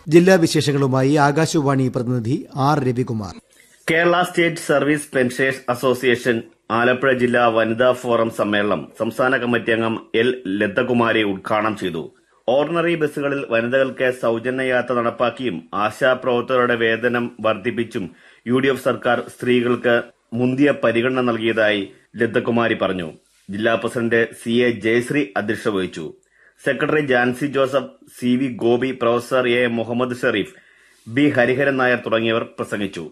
ജില്ലാ വിശേഷങ്ങളുമായി ആകാശവാണി പ്രതിനിധി R Ravikumar Kerala state service pensioners association Alappuzha ജില്ലാ വനിതാ ഫോറം സമ്മേളനം സംസ്ഥാന കമ്മിറ്റി അംഗം എൽ ലതകുമാരി ഉദ്ഘാടനം ചെയ്തു ഓർഡിനറി ബസ്സുകളിൽ വനിതകൾക്ക് സൌജന്യ യാത്ര നടപ്പാക്കിയും ആശാപ്രവർത്തകരുടെ വേതനം വർദ്ധിപ്പിച്ചും യു ഡി എഫ് സർക്കാർ സ്ത്രീകൾക്ക് മുന്തിയ പരിഗണന നൽകിയതായി ലതകുമാരി പറഞ്ഞു ജില്ലാ പ്രസിഡന്റ് സി എ ജയശ്രീ അധ്യക്ഷത വഹിച്ചു secretary Jancy Joseph C V Gopi professor A Muhammad Sherif B Hariharan Nair തുടങ്ങിയവർ പ്രസംഗിച്ചു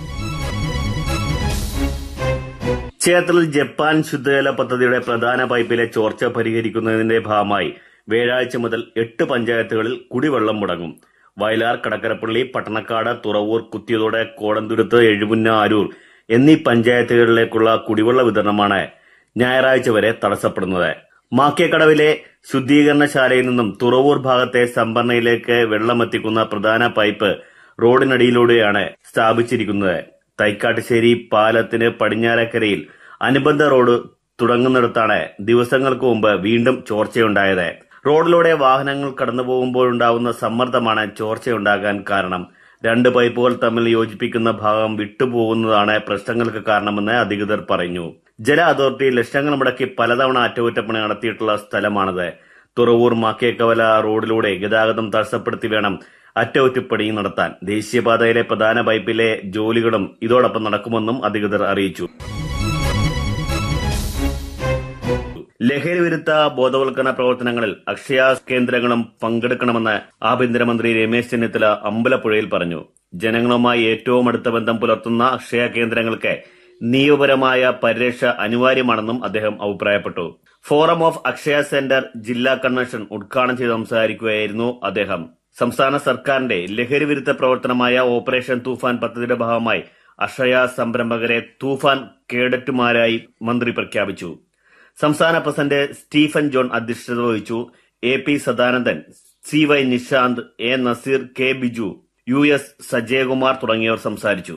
ചേർത്തലിൽ ജപ്പാൻ ശുദ്ധജല പദ്ധതിയുടെ പ്രധാന പൈപ്പിലെ ചോർച്ച പരിഹരിക്കുന്നതിന്റെ ഭാഗമായി വ്യാഴാഴ്ച മുതൽ എട്ട് പഞ്ചായത്തുകളിൽ കുടിവെള്ളം മുടങ്ങും വയലാർ കടക്കരപ്പള്ളി പട്ടണക്കാട് തുറവൂർ കുത്തിയതോട് കോടന്തുരുത്ത് എഴുപുന്ന അരൂർ എന്നീ പഞ്ചായത്തുകളിലേക്കുള്ള കുടിവെള്ള വിതരണമാണ് ഞായറാഴ്ച വരെ തടസ്സപ്പെടുന്നത് മാക്കേക്കടവിലെ ശുദ്ധീകരണശാലയിൽ നിന്നും തുറവൂർ ഭാഗത്തെ സംഭരണിയിലേക്ക് വെള്ളമെത്തിക്കുന്ന പ്രധാന പൈപ്പ് റോഡിനടിയിലൂടെയാണ് സ്ഥാപിച്ചിരിക്കുന്നത് തൈക്കാട്ടുശ്ശേരി പാലത്തിന് പടിഞ്ഞാറക്കരയിൽ അനുബന്ധ റോഡ് തുടങ്ങുന്നിടത്താണ് ദിവസങ്ങൾക്ക് മുമ്പ് വീണ്ടും ചോർച്ചയുണ്ടായത് റോഡിലൂടെ വാഹനങ്ങൾ കടന്നു പോകുമ്പോഴുണ്ടാവുന്ന സമ്മർദ്ദമാണ് ചോർച്ചയുണ്ടാകാൻ കാരണം രണ്ട് പൈപ്പുകൾ തമ്മിൽ യോജിപ്പിക്കുന്ന ഭാഗം വിട്ടുപോകുന്നതാണ് പ്രശ്നങ്ങൾക്ക് കാരണമെന്ന് അധികൃതർ പറഞ്ഞു ജല അതോറിറ്റി ലക്ഷങ്ങൾ മുടക്കി പലതവണ അറ്റകുറ്റപ്പണി നടത്തിയിട്ടുള്ള സ്ഥലമാണിത് തുറവൂർ മാക്കേക്കവല റോഡിലൂടെ ഗതാഗതം തടസ്സപ്പെടുത്തി വേണം അറ്റകുറ്റപ്പണി നടത്താൻ ദേശീയപാതയിലെ പ്രധാന പൈപ്പിലെ ജോലികളും ഇതോടൊപ്പം നടക്കുമെന്നും അധികൃതർ അറിയിച്ചു ലഹരി വിരുദ്ധ ബോധവൽക്കരണ പ്രവർത്തനങ്ങളിൽ അക്ഷയ കേന്ദ്രങ്ങളും പങ്കെടുക്കണമെന്ന് ആഭ്യന്തരമന്ത്രി രമേശ് ചെന്നിത്തല അമ്പലപ്പുഴയിൽ പറഞ്ഞു ജനങ്ങളുമായി ഏറ്റവും അടുത്ത ബന്ധം പുലർത്തുന്ന അക്ഷയ കേന്ദ്രങ്ങൾക്ക് നിയമപരമായ പരിരക്ഷ അനിവാര്യമാണെന്നും അദ്ദേഹം അഭിപ്രായപ്പെട്ടു ഫോറം ഓഫ് അക്ഷയ സെന്റർ ജില്ലാ കൺവെൻഷൻ ഉദ്ഘാടനം ചെയ്ത് സംസാരിക്കുകയായിരുന്നു അദ്ദേഹം സംസ്ഥാന സർക്കാരിന്റെ ലഹരി വിരുദ്ധ പ്രവർത്തനമായ ഓപ്പറേഷൻ തൂഫാൻ പദ്ധതിയുടെ ഭാഗമായി അക്ഷയ സംരംഭകരെ തൂഫാൻ കേഡറ്റുമാരായി മന്ത്രി പ്രഖ്യാപിച്ചു സംസ്ഥാന പ്രസിഡന്റ് സ്റ്റീഫൻ ജോൺ അധ്യക്ഷത വഹിച്ചു A P Sadanandan C Y Nishanth A Naseer K Biju U S Sajayakumar തുടങ്ങിയവർ സംസാരിച്ചു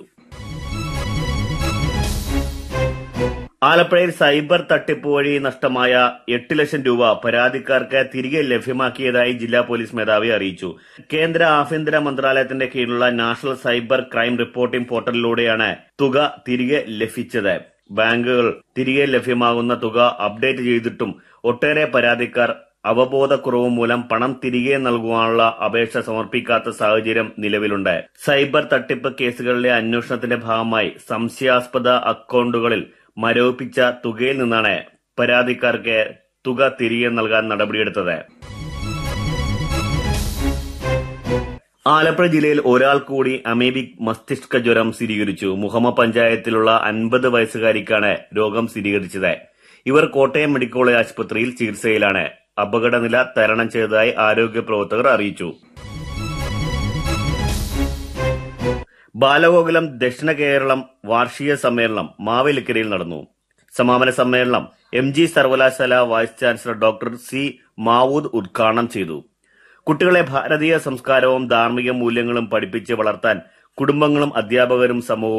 ആലപ്പുഴയിൽ സൈബർ തട്ടിപ്പ് വഴി നഷ്ടമായ എട്ട് ലക്ഷം രൂപ പരാതിക്കാർക്ക് തിരികെ ലഭ്യമാക്കിയതായി ജില്ലാ പോലീസ് മേധാവി അറിയിച്ചു കേന്ദ്ര ആഭ്യന്തര മന്ത്രാലയത്തിന്റെ കീഴിലുള്ള നാഷണൽ സൈബർ ക്രൈം റിപ്പോർട്ടിംഗ് പോർട്ടലിലൂടെയാണ് തുക തിരികെ ലഭിച്ചത് ബാങ്കുകൾ തിരികെ ലഭ്യമാകുന്ന തുക അപ്ഡേറ്റ് ചെയ്തിട്ടും ഒട്ടേറെ പരാതിക്കാർ അവബോധക്കുറവ് മൂലം പണം തിരികെ നൽകുവാനുള്ള അപേക്ഷ സമർപ്പിക്കാത്ത സാഹചര്യം നിലവിലുണ്ട് സൈബർ തട്ടിപ്പ് കേസുകളിലെ അന്വേഷണത്തിന്റെ ഭാഗമായി സംശയാസ്പദ അക്കൌണ്ടുകളിൽ മരവിപ്പിച്ച തുകയിൽ നിന്നാണ് പരാതിക്കാർക്ക് തുക തിരികെ നൽകാൻ നടപടിയെടുത്തത് ആലപ്പുഴ ജില്ലയിൽ ഒരാൾ കൂടി അമേബിക് മസ്തിഷ്ക ജ്വരം സ്ഥിരീകരിച്ചു മുഹമ്മ പഞ്ചായത്തിലുള്ള അൻപത് വയസ്സുകാരിക്കാണ് രോഗം സ്ഥിരീകരിച്ചത് ഇവർ കോട്ടയം മെഡിക്കൽ കോളേജ് ആശുപത്രിയിൽ ചികിത്സയിലാണ് അപകടനില തരണം ചെയ്തതായി ആരോഗ്യ പ്രവർത്തകർ അറിയിച്ചു ബാലഗോകുലം ദക്ഷിണ കേരളം വാർഷിക സമ്മേളനം മാവേലിക്കരയിൽ നടന്നു സമാപന സമ്മേളനം എം ജി സർവകലാശാല vice chancellor doctor C Mavood ഉദ്ഘാടനം ചെയ്തു കുട്ടികളെ ഭാരതീയ സംസ്കാരവും ധാർമ്മിക മൂല്യങ്ങളും പഠിപ്പിച്ച് വളർത്താൻ കുടുംബങ്ങളും അധ്യാപകരും സമൂഹവും